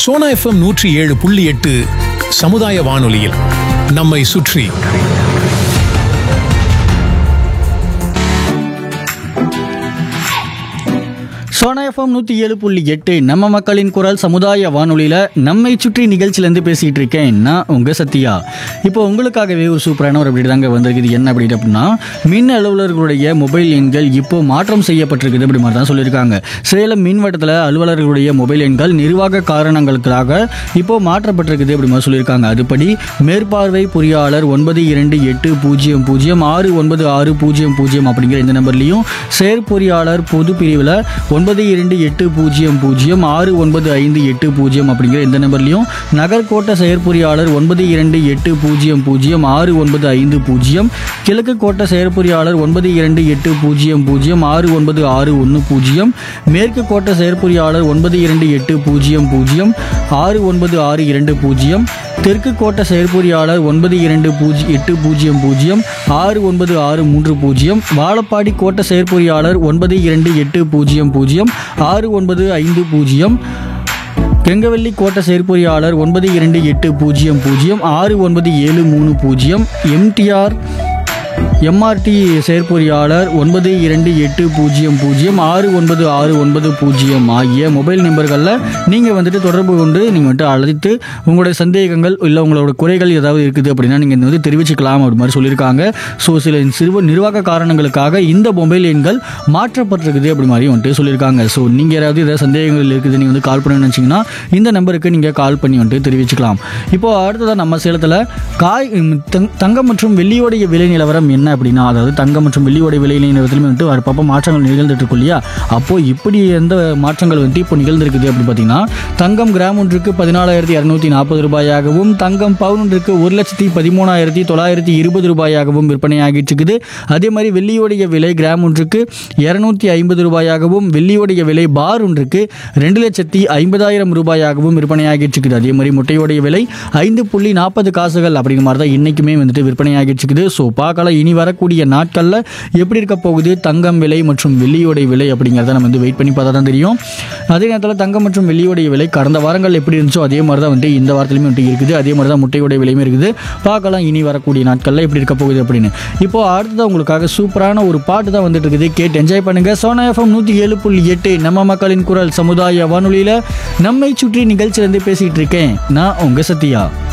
Sona FM நூற்றி ஏழு புள்ளி எட்டு சமுதாய வானொலியில் நம்மை சுற்றி சோனா எஃப்எம் நூற்றி ஏழு புள்ளி எட்டு நம்ம மக்களின் குரல் சமுதாய வானொலியில் நம்மை சுற்றி நிகழ்ச்சியிலேருந்து பேசிகிட்டு இருக்கேன் நான் உங்கள் சத்யா இப்போ உங்களுக்காகவே ஒரு சூப்பரான ஒரு அப்படி தாங்க வந்திருக்குது என்ன அப்படின்னு அப்படின்னா மின் அலுவலர்களுடைய மொபைல் எண்கள் இப்போ மாற்றம் செய்யப்பட்டிருக்குது அப்படி மாதிரி தான் சொல்லியிருக்காங்க சேலம் மின்வட்டத்தில் அலுவலர்களுடைய மொபைல் எண்கள் நிர்வாக காரணங்களுக்காக இப்போ மாற்றப்பட்டிருக்குது அப்படி மாதிரி சொல்லியிருக்காங்க அதுபடி மேற்பார்வை பொறியாளர் ஒன்பது இரண்டு எட்டு பூஜ்ஜியம் பூஜ்ஜியம் ஆறு ஒன்பது ஆறு பூஜ்ஜியம் பூஜ்ஜியம் அப்படிங்கிற இந்த நம்பர்லையும் செயற்பொறியாளர் பொது பிரிவில் ஒன்பது இரண்டு எட்டு பூஜ்ஜியம் பூஜ்ஜியம் ஆறு ஒன்பது ஐந்து எட்டு பூஜ்ஜியம் அப்படிங்கிற இந்த நம்பர்லையும் நகர்கோட்ட செயற்பொறியாளர் ஒன்பது இரண்டு எட்டு பூஜ்ஜியம் பூஜ்ஜியம் ஆறு ஒன்பது ஐந்து பூஜ்ஜியம் கிழக்கு கோட்ட செயற்பொறியாளர் ஒன்பது இரண்டு எட்டு பூஜ்ஜியம் பூஜ்ஜியம் ஆறு ஒன்பது ஆறு ஒன்று பூஜ்ஜியம் மேற்கு கோட்ட செயற்பொறியாளர் ஒன்பது இரண்டு எட்டு பூஜ்ஜியம் பூஜ்ஜியம் ஆறு ஒன்பது ஆறு இரண்டு பூஜ்ஜியம் தெற்கு கோட்ட செயற்பொறியாளர் ஒன்பது இரண்டு பூஜ்ஜி எட்டு பூஜ்ஜியம் பூஜ்ஜியம் ஆறு ஒன்பது ஆறு மூன்று பூஜ்ஜியம் வாழப்பாடி கோட்ட செயற்பொறியாளர் ஒன்பது இரண்டு எட்டு பூஜ்ஜியம் பூஜ்ஜியம் ஆறு ஒன்பது ஐந்து பூஜ்ஜியம் கெங்கவல்லி கோட்ட செயற்பொறியாளர் ஒன்பது இரண்டு எட்டு பூஜ்ஜியம் பூஜ்ஜியம் ஆறு ஒன்பது ஏழு மூணு பூஜ்ஜியம் எம்டிஆர் எம்ஆர்டி செயற்பொறியாளர் ஒன்பது இரண்டு எட்டு பூஜ்ஜியம் பூஜ்ஜியம் ஆறு ஒன்பது ஆறு ஒன்பது பூஜ்ஜியம் ஆகிய மொபைல் நம்பர்களில் நீங்கள் வந்துட்டு தொடர்பு கொண்டு நீங்கள் வந்துட்டு அழைத்து உங்களுடைய சந்தேகங்கள் இல்லை உங்களோட குறைகள் ஏதாவது இருக்குது அப்படின்னா நீங்கள் வந்து தெரிவிச்சுக்கலாம் அப்படி மாதிரி சொல்லியிருக்காங்க ஸோ சில சிறுவ நிர்வாக காரணங்களுக்காக இந்த மொபைல் எண்கள் மாற்றப்பட்டிருக்குது அப்படி மாதிரி வந்துட்டு சொல்லியிருக்காங்க ஸோ நீங்கள் யாராவது ஏதாவது சந்தேகங்கள் இருக்குது நீங்கள் வந்து கால் பண்ண நினச்சிங்கன்னா இந்த நம்பருக்கு நீங்கள் கால் பண்ணி வந்துட்டு தெரிவிச்சுக்கலாம் இப்போ அடுத்ததாக நம்ம சேலத்தில் காய் ம், தங்- தங்கம் மற்றும் வெள்ளியோடைய விலை நிலவரம் என்ன அப்படின்னா அதாவது தங்கம் மற்றும் வெள்ளியோடைய விலை நிலவரத்திலுமே வந்துட்டு அப்பப்போ மாற்றங்கள் நிகழ்ந்துட்டு இருக்கும் இல்லையா அப்போ இப்படி எந்த மாற்றங்கள் வந்துட்டு இப்போ நிகழ்ந்திருக்குது அப்படின்னு பார்த்தீங்கன்னா தங்கம் கிராம் ஒன்றுக்கு பதினாலாயிரத்தி இரநூத்தி நாற்பது ரூபாயாகவும் தங்கம் பவுன் ஒன்றுக்கு ஒரு லட்சத்தி பதிமூணாயிரத்தி தொள்ளாயிரத்தி இருபது ரூபாயாகவும் விற்பனையாகிட்டு இருக்குது அதே மாதிரி வெள்ளியோடைய விலை கிராம் ஒன்றுக்கு இரநூத்தி ஐம்பது ரூபாயாகவும் வெள்ளியோடைய விலை பார் ஒன்றுக்கு ரெண்டு லட்சத்தி ஐம்பதாயிரம் ரூபாயாகவும் விற்பனையாகிட்டு இருக்குது அதே மாதிரி முட்டையோடைய விலை ஐந்து புள்ளி நாற்பது காசுகள் அப்படிங்கிற மாதிரி தான் இன்றைக்குமே வந்துட்டு விற்பனையாகிட்டு இருக்குது ஸோ பார்க்கலாம் இனி வரக்கூடிய நாட்களில் எப்படி இருக்க போகுது தங்கம் விலை மற்றும் வெள்ளியோடைய விலை அப்படிங்கிறத நம்ம வந்து வெயிட் பண்ணி பார்த்தா தான் தெரியும் அதே நேரத்தில் தங்கம் மற்றும் வெள்ளியோடைய விலை கடந்த வாரங்கள் எப்படி இருந்துச்சோ அதே மாதிரி தான் வந்துட்டு இந்த வாரத்துலையுமே வந்துட்டு இருக்குது அதே மாதிரி தான் முட்டையோடைய விலையுமே இருக்குது பார்க்கலாம் இனி வரக்கூடிய நாட்களில் எப்படி இருக்க போகுது அப்படின்னு இப்போ அடுத்ததான் உங்களுக்காக சூப்பரான ஒரு பாட்டு தான் வந்துட்டு இருக்குது கேட்டு என்ஜாய் பண்ணுங்க சோனா எஃப்எம் நூற்றி ஏழு புள்ளி எட்டு நம்ம மக்களின் குரல் சமுதாய வானொலியில் நம்மை சுற்றி நிகழ்ச்சியிலேருந்து பேசிகிட்டு இருக்கேன் நான் உங்கள் சத்யா